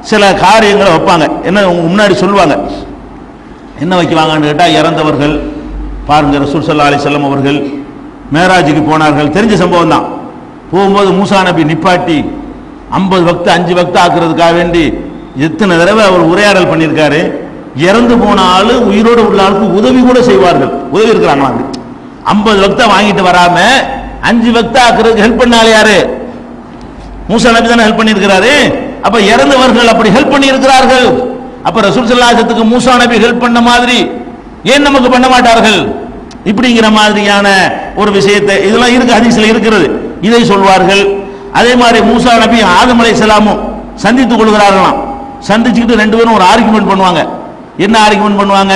சில காரியங்களை வைப்பாங்க என்ன உங்க முன்னாடி சொல்லுவாங்க என்ன வைக்குவாங்கன்னு கேட்டால் இறந்தவர்கள் பாருங்க ரசூல் சல்லா அலி செல்லம் அவர்கள் மேராஜுக்கு போனார்கள் தெரிஞ்ச சம்பவம் தான் போகும்போது மூசா நபி நிப்பாட்டி ஐம்பது வக்து அஞ்சு வக்து ஆக்குறதுக்காக வேண்டி எத்தனை தடவை அவர் உரையாடல் பண்ணியிருக்காரு இறந்து போன ஆளு உயிரோடு உள்ள ஆளுக்கு உதவி கூட செய்வார்கள் உதவி இருக்கிறாங்களா அப்படி ஐம்பது வக்தா வாங்கிட்டு வராம அஞ்சு வக்தா ஆக்குறதுக்கு ஹெல்ப் பண்ணாலே யாரு மூசா நபி தானே ஹெல்ப் பண்ணியிருக்கிறாரு அப்ப இறந்தவர்கள் அப்படி ஹெல்ப் பண்ணி இருக்கிறார்கள் அப்ப ரசூல் சல்லாசத்துக்கு மூசா நபி ஹெல்ப் பண்ண மாதிரி ஏன் நமக்கு பண்ண மாட்டார்கள் இப்படிங்கிற மாதிரியான ஒரு விஷயத்தை இதெல்லாம் இருக்கு ஹதீஸ்ல இருக்கிறது இதை சொல்வார்கள் அதே மாதிரி மூசா நபி ஆதம் அலைஹிஸ்ஸலாமும் சந்தித்துக் கொள்கிறார்களாம் சந்திச்சுக்கிட்டு ரெண்டு பேரும் ஒரு ஆர்குமெண்ட் பண்ணுவாங்க என்ன ஆர்குமெண்ட் பண்ணுவாங்க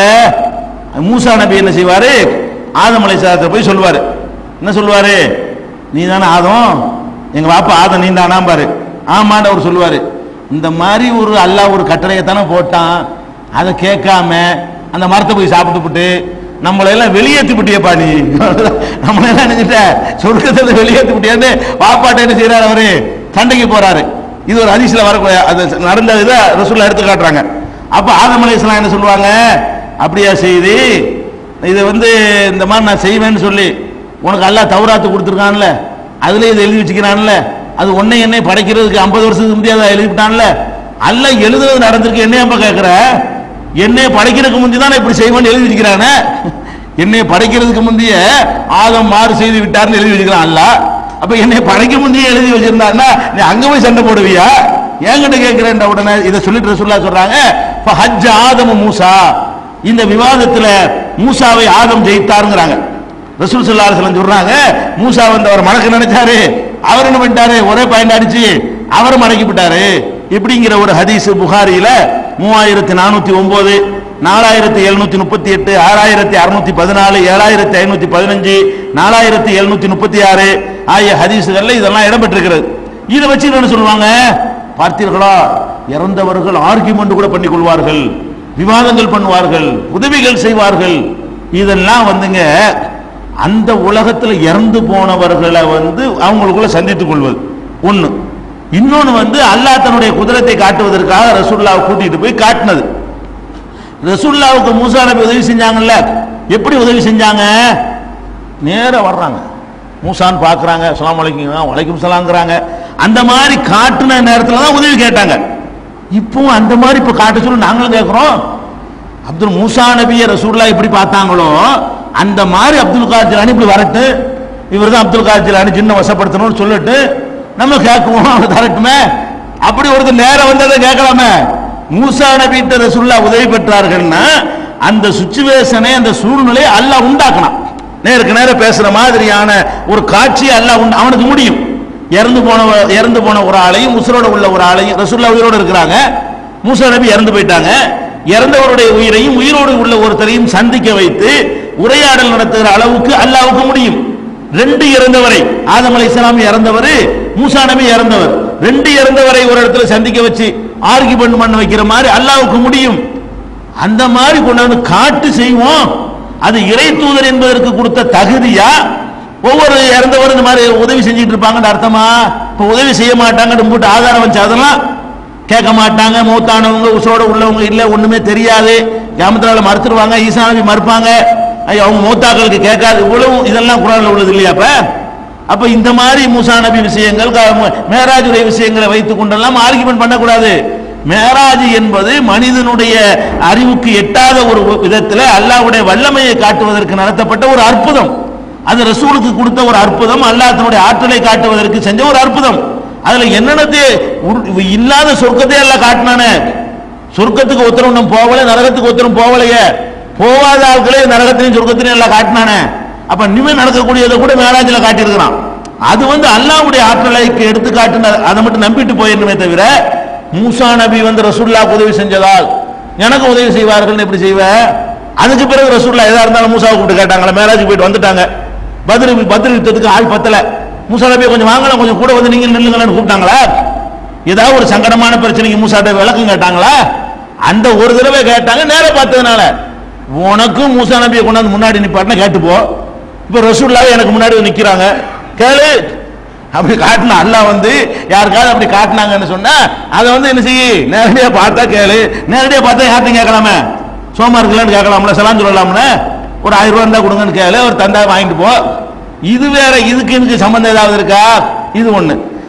மூசா நபி என்ன செய்வாரு ஆதம் அலைஹிஸ்ஸலாத்தை போய் சொல்லுவாரு என்ன சொல்லுவாரு நீ தானே ஆதம் எங்க பாப்பா ஆதம் நீ தானா பாரு ஆமான்னு அவர் சொல்லுவாரு இந்த மாதிரி ஒரு அல்லாஹ் ஒரு கட்டளையை தானே போட்டான் அதை கேட்காம அந்த மரத்தை போய் சாப்பிட்டுப்புட்டு நம்மளை எல்லாம் வெளியேற்றி விட்டியப்பா நீ நம்மளை எல்லாம் நினைச்சிட்ட சொர்க்கத்தில் வெளியேற்றி விட்டியான்னு பாப்பாட்ட என்ன செய்யறாரு அவரு சண்டைக்கு போறாரு இது ஒரு அதிசல வரக்கூடிய அது நடந்ததுல ரசூல்லா எடுத்து காட்டுறாங்க அப்ப ஆதம் அலைஹிஸ்ஸலாம் என்ன சொல்லுவாங்க அப்படியா செய்தி இது வந்து இந்த மாதிரி நான் செய்வேன்னு சொல்லி உனக்கு அல்லாஹ் தௌராத்து கொடுத்துருக்கான்ல அதுல இதை எழுதி வச்சுக்கிறான்ல அது உன்னை என்னை படைக்கிறதுக்கு ஐம்பது வருஷத்துக்கு முந்தைய எழுதிவிட்டான்ல அல்ல எழுதுறது நடந்திருக்கு என்னைய அப்ப கேட்கிற என்னைய படைக்கிறதுக்கு முந்தி தான் இப்படி செய்வேன்னு எழுதி வச்சுக்கிறானே என்னைய படைக்கிறதுக்கு முந்தைய ஆதம் மாறு செய்து விட்டார்னு எழுதி வச்சுக்கிறான் அல்ல அப்ப என்னை படைக்க முந்தைய எழுதி வச்சிருந்தான்னா நீ அங்க போய் சண்டை போடுவியா என்கிட்ட கேட்கிறேன் உடனே இதை சொல்லிட்டு சொல்லா சொல்றாங்க ஹஜ் ஆதம மூசா இந்த விவாதத்துல மூசாவை ஆதம் ஜெயித்தாருங்கிறாங்க ரசூல் ஸல்லல்லாஹு அலைஹி வஸல்லம் சொல்றாங்க மூசா வந்து அவர் மடக்க நினைச்சாரு அவர் என்ன பண்ணிட்டாரு ஒரே பாயிண்ட் அடிச்சு அவர் மடக்கி விட்டாரு இப்படிங்கிற ஒரு ஹதீஸ் புகாரியில மூவாயிரத்தி நானூத்தி ஒன்பது நாலாயிரத்தி எழுநூத்தி முப்பத்தி எட்டு ஆறாயிரத்தி அறுநூத்தி பதினாலு ஏழாயிரத்தி ஐநூத்தி பதினஞ்சு நாலாயிரத்தி எழுநூத்தி முப்பத்தி ஆறு ஆகிய ஹதீஸுகள்ல இதெல்லாம் இடம்பெற்றிருக்கிறது இதை வச்சு என்ன சொல்லுவாங்க பார்த்தீர்களா இறந்தவர்கள் ஆர்கியூமெண்ட் கூட பண்ணிக் கொள்வார்கள் விவாதங்கள் பண்ணுவார்கள் உதவிகள் செய்வார்கள் இதெல்லாம் வந்துங்க அந்த உலகத்துல இறந்து போனவர்களை வந்து அவங்களுக்குள்ள சந்தித்துக் கொள்வது ஒண்ணு இன்னொன்னு வந்து அல்லாஹ் தன்னுடைய குதிரத்தை காட்டுவதற்காக ரசூல்லாவை கூட்டிட்டு போய் காட்டினது ரசூல்லாவுக்கு மூசா நபி உதவி செஞ்சாங்கல்ல எப்படி உதவி செஞ்சாங்க நேரா வர்றாங்க மூசான்னு பார்க்கறாங்க அஸ்ஸலாமு அலைக்கும் வலைக்கும் சலாங்கிறாங்க அந்த மாதிரி காட்டுன நேரத்துல தான் உதவி கேட்டாங்க இப்போ அந்த மாதிரி இப்போ காட்ட சொல்லி நாங்களும் கேட்குறோம் அப்துல் மூசா நபியை ரசூல்லா எப்படி பார்த்தாங்களோ அந்த மாதிரி அப்துல் கார் ஜிலானி இப்படி வரட்டு இவர் தான் அப்துல் கார் ஜிலானி சின்ன வசப்படுத்தணும்னு சொல்லிட்டு நம்ம கேட்குவோம் அவர் தரட்டுமே அப்படி ஒருத்தர் நேரம் வந்ததை கேட்கலாமே மூசா நபிட்ட ரசூல்லா உதவி பெற்றார்கள்னா அந்த சுச்சுவேஷனை அந்த சூழ்நிலையை அல்லாஹ் உண்டாக்கணும் நேருக்கு நேரம் பேசுற மாதிரியான ஒரு காட்சி அல்லாஹ் உண்டு அவனுக்கு முடியும் இறந்து போன இறந்து போன ஒரு ஆளையும் உசுரோட உள்ள ஒரு ஆளையும் ரசூல்லா உயிரோடு இருக்கிறாங்க மூசா நபி இறந்து போயிட்டாங்க இறந்தவருடைய உயிரையும் உயிரோடு உள்ள ஒருத்தரையும் சந்திக்க வைத்து உரையாடல் நடத்துகிற அளவுக்கு அல்லாவுக்கு முடியும் ரெண்டு இறந்தவரை ஆதம் அலைஹிஸ்ஸலாம் இறந்தவர் மூசா நபி இறந்தவர் ரெண்டு இறந்தவரை ஒரு இடத்துல சந்திக்க வச்சு ஆர்கியூமெண்ட் பண்ண வைக்கிற மாதிரி அல்லாவுக்கு முடியும் அந்த மாதிரி கொண்டாந்து காட்டு செய்வோம் அது இறை தூதர் என்பதற்கு கொடுத்த தகுதியா ஒவ்வொரு இறந்தவரும் இந்த மாதிரி உதவி செஞ்சுட்டு இருப்பாங்கன்னு அர்த்தமா இப்ப உதவி செய்ய மாட்டாங்கன்னு போட்டு ஆதாரம் வச்சு அதெல்லாம் கேட்க மாட்டாங்க மூத்தானவங்க உசோட உள்ளவங்க இல்ல ஒண்ணுமே தெரியாது கிராமத்தினால மறுத்துருவாங்க ஈசா நபி மறுப்பாங்க ஐயோ, அவங்க மூத்தாக்களுக்கு கேட்காது இவ்வளவு இதெல்லாம் குரான்ல உள்ளது இல்லையா அப்ப அப்ப இந்த மாதிரி மூசா நபி விஷயங்கள் க- மேராஜுடைய விஷயங்களை வைத்துக் கொண்டெல்லாம் ஆர்குமெண்ட் பண்ணக்கூடாது மேராஜ் என்பது மனிதனுடைய அறிவுக்கு எட்டாத ஒரு விதத்தில் அல்லாஹ்வுடைய வல்லமையை காட்டுவதற்கு நடத்தப்பட்ட ஒரு அற்புதம் அது ரசூலுக்கு கொடுத்த ஒரு அற்புதம் அல்லாஹ் தன்னுடைய ஆற்றலை காட்டுவதற்கு செஞ்ச ஒரு அற்புதம் அதுல என்னென்னது உரு- இல்லாத சொர்க்கத்தை எல்லாம் காட்டினானே சொர்க்கத்துக்கு ஒருத்தரும் நம்ம போகல நரகத்துக்கு ஒருத்தரும் போகலையே போகாத ஆட்களே நரகத்திலையும் சொர்க்கத்திலையும் எல்லாம் காட்டினானே அப்ப இனிமேல் நடக்கக்கூடியதை கூட மேராஜில் காட்டியிருக்கிறான் அது வந்து அல்லாஹ்வுடைய ஆற்றலைக்கு எடுத்து காட்டுன அதை மட்டும் நம்பிட்டு போயிடணுமே தவிர மூசா நபி வந்து ரசூல்லாவுக்கு உதவி செஞ்சதால் எனக்கு உதவி செய்வார்கள்னு எப்படி செய்வ அதுக்கு பிறகு ரசூல்லா எதா இருந்தாலும் மூசாவை கூப்பிட்டு கேட்டாங்களே மேராஜுக்கு போயிட்டு வந்துட்டாங்க பதில் பதில் யுத்தத்துக்கு ஆள் பத்தல மூசா நபியை கொஞ்சம் வாங்கலாம் கொஞ்சம் கூட வந்து நீங்க நில்லுங்கன்னு கூப்பிட்டாங்களா ஏதாவது ஒரு சங்கடமான பிரச்சனைக்கு மூசாட்ட விளக்கம் கேட்டாங்களா அந்த ஒரு தடவை கேட்டாங்க நேரா பார்த்ததுனால உனக்கும் மூசா நபியை கொண்டாந்து முன்னாடி நிப்பாட்டினா கேட்டு போ இப்ப ரசூல்லாவே எனக்கு முன்னாடி வந்து நிக்கிறாங்க கேளு அப்படி காட்டினா அல்லாஹ் வந்து யாருக்காவது அப்படி காட்டினாங்கன்னு சொன்னா அதை வந்து என்ன செய்யு நேரடியா பார்த்தா கேளு நேரடியா பார்த்தா யார்ட்டையும் கேட்கலாமே சோமா இருக்கலான்னு கேட்கலாம்ல சலாம் சொல்லலாம்ல ஒரு ஆயிரம் ரூபா இருந்தா கொடுங்கன்னு கேளு ஒரு தந்தா வாங்கிட்டு போ இது வேற இதுக்கு இதுக்கு சம்பந்தம் ஏதாவது இருக்கா இது ஒண்ணு